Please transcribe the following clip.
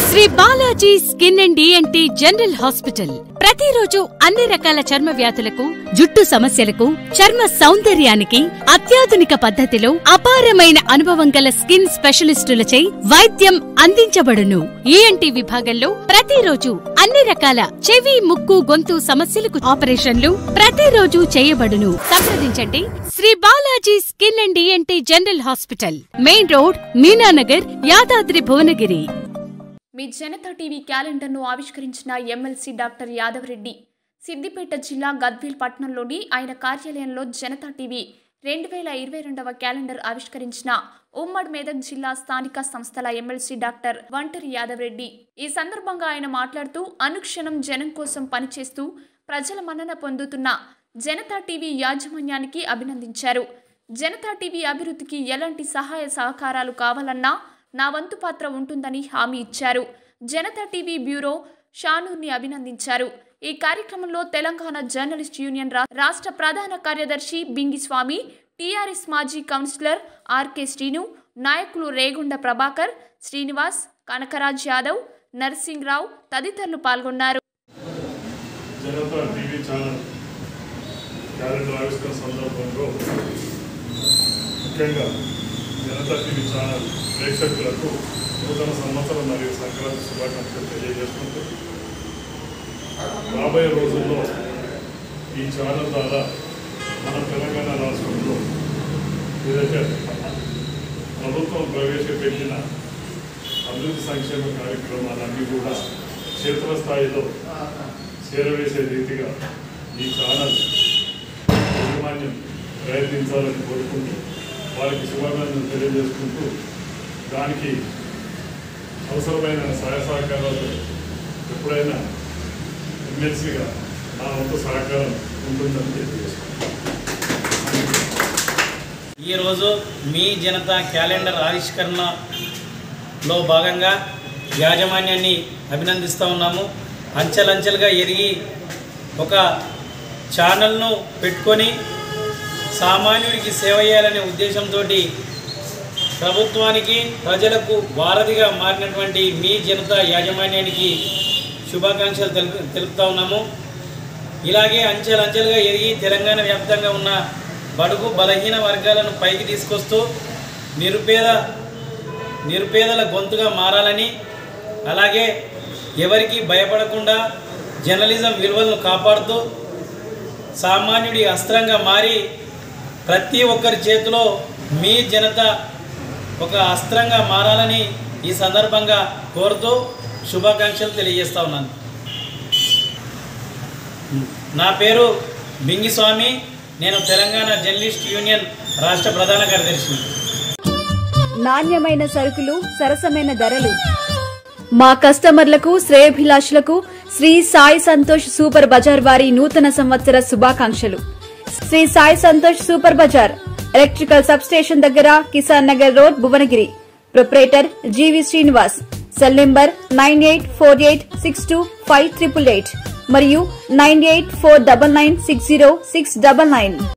Shri Balaji skin and ENT general hospital ప్రతిరోజు అన్ని రకాల చర్మ వ్యాధులకు జుట్టు సమస్యలకు చర్మ సౌందర్యానికి అత్యాధునిక పద్ధతిలో అపారమైన అనుభవం గల స్కిన్ స్పెషలిస్టులచే వైద్యం అందించబడును ఈఎన్టీ విభాగంలో ప్రతిరోజు అన్ని రకాల చెవి ముక్కు గొంతు సమస్యలకు ఆపరేషన్లు ప్రతిరోజు చేయబడును సంప్రదించండి Shri Balaji skin and ENT general hospital main road Meenanagar Yadadri Bhuvanagiri మీ జనతా టీవీ క్యాలెండర్ను ఆవిష్కరించిన ఎమ్మెల్సీ డాక్టర్ యాదవ్ రెడ్డి సిద్దిపేట జిల్లా గద్వేల్ పట్టణంలోని ఆయన కార్యాలయంలో జనతా టీవీ రెండు వేల ఇరవై రెండవ క్యాలెండర్ ఆవిష్కరించిన ఉమ్మడి మెదక్ జిల్లా స్థానిక సంస్థల ఎమ్మెల్సీ డాక్టర్ వంటరి యాదవ్ రెడ్డి ఈ సందర్భంగా ఆయన మాట్లాడుతూ అనుక్షణం జనం కోసం పనిచేస్తూ ప్రజల మన్నన పొందుతున్న జనతా టీవీ యాజమాన్యానికి అభినందించారు జనతా టీవీ అభివృద్ధికి ఎలాంటి సహాయ సహకారాలు కావాలన్నా నా వంతు పాత్ర ఉంటుందని హామీ ఇచ్చారు జనతా టీవీ బ్యూరో షానూర్ని అభినందించారు ఈ కార్యక్రమంలో తెలంగాణ జర్నలిస్ట్ యూనియన్ రా- రాష్ట్ర ప్రధాన కార్యదర్శి బింగిస్వామి టీఆర్ఎస్ మాజీ కౌన్సిలర్ ఆర్కే శ్రీను నాయకులు రేగుండ ప్రభాకర్ శ్రీనివాస్ కనకరాజ్ యాదవ్ నర్సింగ్రావు తదితరులు పాల్గొన్నారు జనతా టీవీ ఛానల్ క్యాలెండర్ ఆవిష్కరణ సందర్భంలో ముఖ్యంగా జనతా టీవీ ఛానల్ ప్రేక్షకులకు నూతన సంవత్సరం మరియు సంక్రాంతి శుభాకాంక్షలు తెలియజేసుకుంటూ రాబోయే రోజుల్లో ఈ ఛానల్ ద్వారా మన తెలంగాణ రాష్ట్రంలో ఏదైతే ప్రభుత్వం ప్రవేశపెట్టిన అభివృద్ధి సంక్షేమ కార్యక్రమాలన్నీ కూడా క్షేత్రస్థాయిలో చేరవేసే రీతిగా ఈ ఛానల్ యాజమాన్యం ప్రయత్నించాలని కోరుకుంటూ వారికి శుభాకాంక్షలు తెలియజేసుకుంటూ దానికి అవసరమైన సహాయ సహకారాలు ఎప్పుడైనా ఎమ్మెల్సీగా నా వంతు సహకారం ఉంటుందని తెలియజేసుకుంటాను ఈరోజు మీ జనతా క్యాలెండర్ ఆవిష్కరణలో భాగంగా యాజమాన్యాన్ని అభినందిస్తూ ఉన్నాము అంచెలంచెలుగా ఎదిగి ఒక ఛానల్ను పెట్టుకొని సామాన్యుడికి సేవ చేయాలనే ఉద్దేశంతో ప్రభుత్వానికి ప్రజలకు వారధిగా మారినటువంటి మీ జనతా యాజమాన్యానికి శుభాకాంక్షలు తెలుపు తెలుపుతా ఉన్నాము ఇలాగే అంచెలంచెలుగా ఎదిగి తెలంగాణ వ్యాప్తంగా ఉన్న బడుగు బలహీన వర్గాలను పైకి తీసుకొస్తూ నిరుపేద నిరుపేదల గొంతుగా మారాలని అలాగే ఎవరికి భయపడకుండా జర్నలిజం విలువలను కాపాడుతూ సామాన్యుడి అస్త్రంగా మారి ప్రతి ఒక్కరి చేతిలో మీ జనత ఒక అస్త్రంగా మారాలని ఈ సందర్భంగా కోరుతూ శుభాకాంక్షలు తెలియజేస్తా ఉన్నాను నా పేరు బింగిస్వామి నేను తెలంగాణ జర్నలిస్ట్ యూనియన్ రాష్ట్ర ప్రధాన కార్యదర్శిని నాణ్యమైన సరుకులు సరసమైన ధరలు మా కస్టమర్లకు శ్రేయభిలాషులకు శ్రీ సాయి సంతోష్ సూపర్ బజార్ వారి నూతన సంవత్సర శుభాకాంక్షలు Shri Sai Santosh super bazaar electrical sub station దగ్గర Kisan Nagar road Bhuvanagiri proprietor GV Srinivas cell number nine eight four eight six two five triple eight మరియు nine eight four double nine six zero six double nine